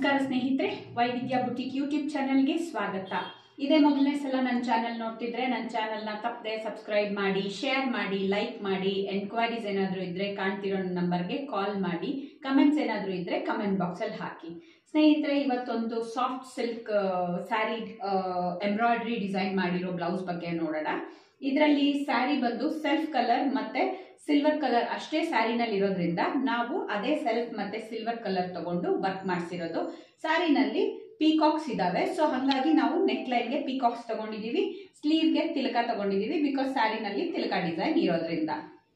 ನಮಸ್ಕಾರ ಸ್ನೇಹಿತರೆ ವೈವಿಧ್ಯ ಬುಟಿಕ್ ಯೂಟ್ಯೂಬ್ ಚಾನೆಲ್ಗೆ ಸ್ವಾಗತ ಇದೇ ಮೊದಲನೇ ಸಲ ನನ್ನ ಚಾನೆಲ್ ನೋಡ್ತಿದ್ರೆ ನನ್ನ ಚಾನೆಲ್ನ ತಪ್ಪದೆ ಸಬ್ಸ್ಕ್ರೈಬ್ ಮಾಡಿ ಶೇರ್ ಮಾಡಿ ಲೈಕ್ ಮಾಡಿ ಎನ್ಕ್ವೈರೀಸ್ ಏನಾದರೂ ಇದ್ರೆ ಕಾಣ್ತಿರೋ ನಂಬರ್ಗೆ ಕಾಲ್ ಮಾಡಿ ಕಮೆಂಟ್ಸ್ ಏನಾದರೂ ಇದ್ರೆ ಕಮೆಂಟ್ ಬಾಕ್ಸಲ್ಲಿ ಹಾಕಿ ಸ್ನೇಹಿತರೆ ಇವತ್ತೊಂದು soft silk saree embroidery design ಮಾಡಿರೋ ಬ್ಲೌಸ್ ಬಗ್ಗೆ ನೋಡೋಣ ಇದರಲ್ಲಿ ಸ್ಯಾರಿ ಬಂದು ಸೆಲ್ಫ್ ಕಲರ್ ಮತ್ತೆ ಸಿಲ್ವರ್ ಕಲರ್ ಅಷ್ಟೇ ಸ್ಯಾರಿನಲ್ಲಿ ಇರೋದ್ರಿಂದ ನಾವು ಅದೇ ಸೆಲ್ಫ್ ಮತ್ತೆ ಸಿಲ್ವರ್ ಕಲರ್ ತಗೊಂಡು ವರ್ಕ್ ಮಾಡಿಸಿರೋದು ಸ್ಯಾರಿನಲ್ಲಿ ಪೀಕಾಕ್ಸ್ ಇದಾವೆ ಸೊ ಹಾಗಾಗಿ ನಾವು ನೆಕ್ ಲೈನ್ಗೆ ಪೀಕಾಕ್ಸ್ ತಗೊಂಡಿದೀವಿ ಸ್ಲೀವ್ಗೆ ತಿಲಕ ತಗೊಂಡಿದೀವಿ ಬಿಕಾಸ್ ಸ್ಯಾರಿನಲ್ಲಿ ತಿಲಕ ಡಿಸೈನ್ ಇರೋದ್ರಿಂದ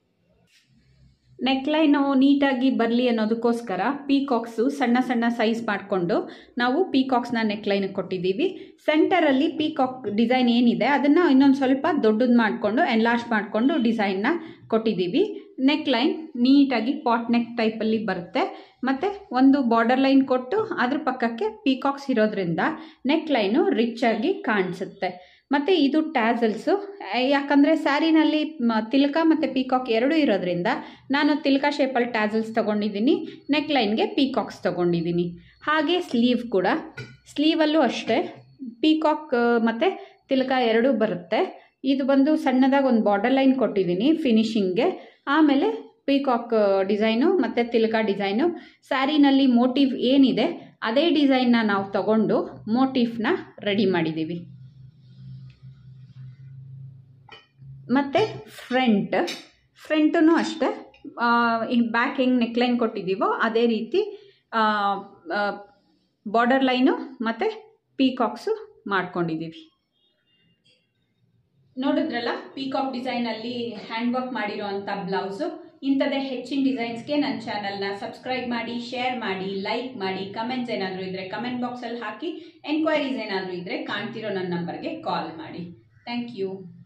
ನೆಕ್ ಲೈನು ನೀಟಾಗಿ ಬರಲಿ ಅನ್ನೋದಕ್ಕೋಸ್ಕರ ಪೀಕಾಕ್ಸು ಸಣ್ಣ ಸಣ್ಣ ಸೈಜ್ ಮಾಡಿಕೊಂಡು ನಾವು ಪೀಕಾಕ್ಸ್ನ ನೆಕ್ ಲೈನ್ ಕೊಟ್ಟಿದ್ದೀವಿ ಸೆಂಟರಲ್ಲಿ ಪೀಕಾಕ್ ಡಿಸೈನ್ ಏನಿದೆ ಅದನ್ನು ಇನ್ನೊಂದು ಸ್ವಲ್ಪ ದೊಡ್ಡದು ಮಾಡಿಕೊಂಡು ಎನ್ಲಾರ್ಜ್ ಮಾಡಿಕೊಂಡು ಡಿಸೈನ್ನ ಕೊಟ್ಟಿದ್ದೀವಿ ನೆಕ್ ಲೈನ್ ನೀಟಾಗಿ ಪಾಟ್ ನೆಕ್ ಟೈಪಲ್ಲಿ ಬರುತ್ತೆ ಮತ್ತು ಒಂದು ಬಾರ್ಡರ್ ಲೈನ್ ಕೊಟ್ಟು ಅದ್ರ ಪಕ್ಕಕ್ಕೆ ಪೀಕಾಕ್ಸ್ ಇರೋದ್ರಿಂದ ನೆಕ್ ಲೈನು ರಿಚ್ ಆಗಿ ಕಾಣಿಸುತ್ತೆ ಮತ್ತು ಇದು ಟ್ಯಾಸಲ್ಸು ಯಾಕಂದರೆ ಸ್ಯಾರಿನಲ್ಲಿ ತಿಲಕ ಮತ್ತು ಪೀಕಾಕ್ ಎರಡೂ ಇರೋದ್ರಿಂದ ನಾನು ತಿಲಕ ಶೇಪಲ್ಲಿ ಟ್ಯಾಸಲ್ಸ್ ತೊಗೊಂಡಿದ್ದೀನಿ ನೆಕ್ ಲೈನ್ಗೆ ಪೀಕಾಕ್ಸ್ ತೊಗೊಂಡಿದ್ದೀನಿ ಹಾಗೆ ಸ್ಲೀವ್ ಕೂಡ ಸ್ಲೀವಲ್ಲೂ ಅಷ್ಟೇ ಪೀಕಾಕ್ ಮತ್ತು ತಿಲಕ ಎರಡೂ ಬರುತ್ತೆ ಇದು ಬಂದು ಸಣ್ಣದಾಗಿ ಒಂದು ಬಾರ್ಡರ್ ಲೈನ್ ಕೊಟ್ಟಿದ್ದೀನಿ ಫಿನಿಶಿಂಗ್ಗೆ ಆಮೇಲೆ ಪೀಕಾಕ್ ಡಿಸೈನು ಮತ್ತು ತಿಲಕ ಡಿಸೈನು ಸ್ಯಾರಿನಲ್ಲಿ ಮೋಟಿವ್ ಏನಿದೆ ಅದೇ ಡಿಸೈನ್ನ ನಾವು ತಗೊಂಡು ಮೋಟಿವ್ನ ರೆಡಿ ಮಾಡಿದ್ದೀವಿ ಮತ್ತು ಫ್ರಂಟ್ ಫ್ರಂಟೂ ಅಷ್ಟೇ ಬ್ಯಾಕ್ ಹೆಂಗೆ ನೆಕ್ಲೈನ್ ಕೊಟ್ಟಿದ್ದೀವೋ ಅದೇ ರೀತಿ ಬಾರ್ಡರ್ ಲೈನು ಮತ್ತು ಪೀಕಾಕ್ಸು ಮಾಡ್ಕೊಂಡಿದ್ದೀವಿ ನೋಡಿದ್ರಲ್ಲ ಪೀಕಾಕ್ ಡಿಸೈನಲ್ಲಿ ಹ್ಯಾಂಡ್ ವರ್ಕ್ ಮಾಡಿರೋ ಅಂಥ ಬ್ಲೌಸು ಇಂಥದೇ ಹೆಚ್ಚಿನ ಡಿಸೈನ್ಸ್ಗೆ ನನ್ನ ಚಾನಲ್ನ ಸಬ್ಸ್ಕ್ರೈಬ್ ಮಾಡಿ ಶೇರ್ ಮಾಡಿ ಲೈಕ್ ಮಾಡಿ ಕಮೆಂಟ್ಸ್ ಏನಾದರೂ ಇದ್ದರೆ ಕಮೆಂಟ್ ಬಾಕ್ಸಲ್ಲಿ ಹಾಕಿ ಎನ್ಕ್ವೈರೀಸ್ ಏನಾದರೂ ಇದ್ದರೆ ಕಾಣ್ತಿರೋ ನನ್ನ ನಂಬರ್ಗೆ ಕಾಲ್ ಮಾಡಿ ಥ್ಯಾಂಕ್ ಯು